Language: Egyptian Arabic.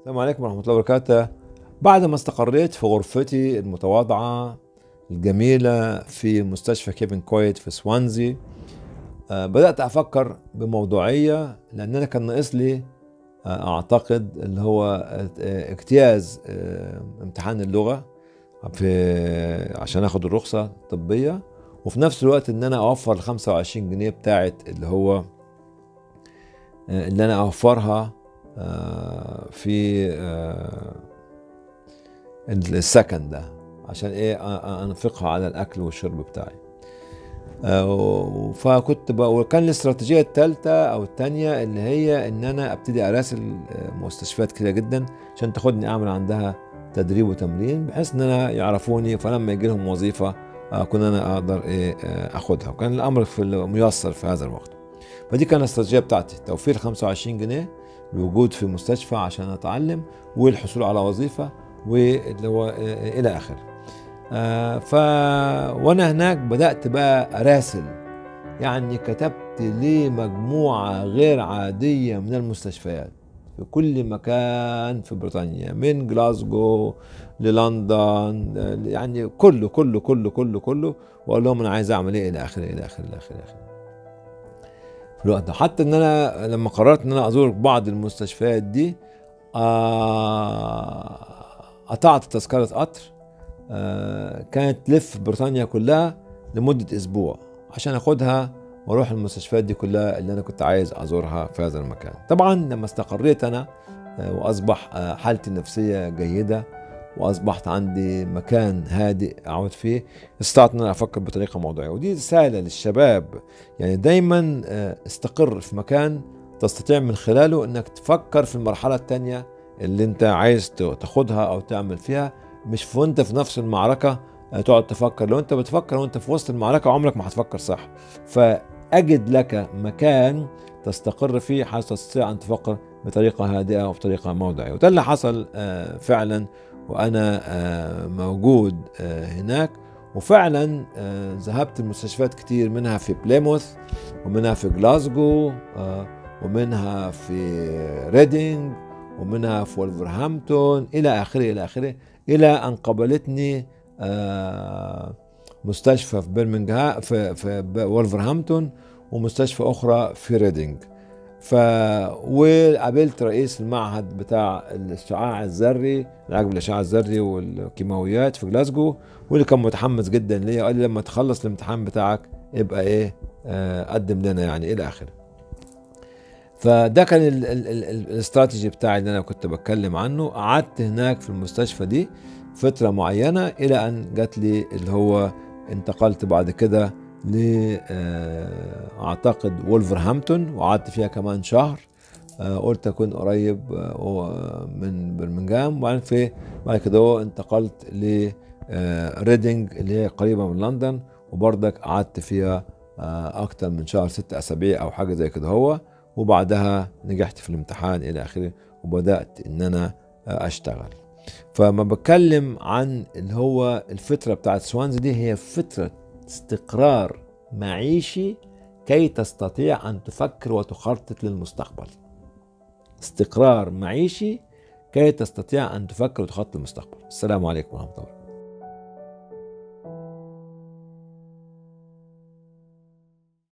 السلام عليكم ورحمة الله وبركاته بعد ما استقريت في غرفتي المتواضعة الجميلة في مستشفى كيفن كويت في سوانزي آه، بدأت أفكر بموضوعية لأن أنا كان ناقص لي آه، أعتقد اللي هو آه، اجتياز آه، امتحان اللغة في عشان آخد الرخصة الطبية وفي نفس الوقت إن أنا أوفر ال 25 جنيه بتاعت اللي هو آه، اللي أنا أوفرها آه، في آه، السكن ده عشان ايه أ- أ- انفقها على الاكل والشرب بتاعي آه، فكنت بقى وكان الاستراتيجيه الثالثه او الثانيه اللي هي ان انا ابتدي اراسل آه، مستشفيات كتيره جدا عشان تاخدني اعمل عندها تدريب وتمرين بحيث ان انا يعرفوني فلما يجي لهم وظيفه اكون انا اقدر ايه آه، اخدها وكان الامر في ميسر في هذا الوقت فدي كانت الاستراتيجيه بتاعتي توفير 25 جنيه الوجود في مستشفى عشان اتعلم والحصول على وظيفه واللي هو آه، الى اخره آه، ف وانا هناك بدات بقى اراسل يعني كتبت لي مجموعه غير عاديه من المستشفيات في كل مكان في بريطانيا من جلاسكو للندن آه، يعني كله كله كله كله كله واقول لهم انا عايز اعمل ايه الى اخره الى اخره الى اخره الى اخره في الوقت ده حتى ان انا لما قررت ان انا ازور بعض المستشفيات دي آه، قطعت تذكره قطر آه، كانت تلف بريطانيا كلها لمده اسبوع عشان اخدها واروح المستشفيات دي كلها اللي انا كنت عايز ازورها في هذا المكان طبعا لما استقريت انا آه، واصبح آه، حالتي النفسيه جيده واصبحت عندي مكان هادئ اقعد فيه استطعت ان انا افكر بطريقه موضوعيه ودي رساله للشباب يعني دايما آه، استقر في مكان تستطيع من خلاله انك تفكر في المرحله الثانيه اللي انت عايز ت- تاخدها او تعمل فيها مش في وانت في نفس المعركه آه، تقعد تفكر لو انت بتفكر وانت في وسط المعركه عمرك ما هتفكر صح فاجد لك مكان تستقر فيه حيث تستطيع ان تفكر بطريقه هادئه وبطريقه موضوعيه وده اللي حصل آه، فعلا وانا آه، موجود آه، هناك وفعلا آه، ذهبت المستشفيات كتير منها في بليموث ومنها في جلاسكو آه، ومنها في ريدينج ومنها في ولفرهامبتون الى اخره الى اخره الى ان قابلتني آه، مستشفى في برمنغهام في في ب- ولفرهامبتون ومستشفى اخرى في ريدينج ف وقابلت رئيس المعهد بتاع الاشعاع الذري العلاج بالاشعاع الذري والكيماويات في جلاسكو واللي كان متحمس جدا ليا قال لي لما تخلص الامتحان بتاعك يبقى ايه آه قدم لنا يعني الى اخره فده كان ال- ال- ال- ال- الاستراتيجي بتاعي اللي انا كنت بتكلم عنه قعدت هناك في المستشفى دي فتره معينه الى ان جات لي اللي هو انتقلت بعد كده ل آه، اعتقد وولفرهامبتون وقعدت فيها كمان شهر آه، قلت اكون قريب آه، من برمنجهام وبعدين في بعد كده هو انتقلت ل آه، ريدينج اللي هي قريبه من لندن وبرضك قعدت فيها آه، اكتر من شهر ست اسابيع او حاجه زي كده هو وبعدها نجحت في الامتحان الى اخره وبدات ان انا آه، اشتغل فما بتكلم عن اللي هو الفتره بتاعت سوانزي دي هي فتره استقرار معيشي كي تستطيع ان تفكر وتخطط للمستقبل استقرار معيشي كي تستطيع ان تفكر وتخطط للمستقبل السلام عليكم ورحمه الله وبركاته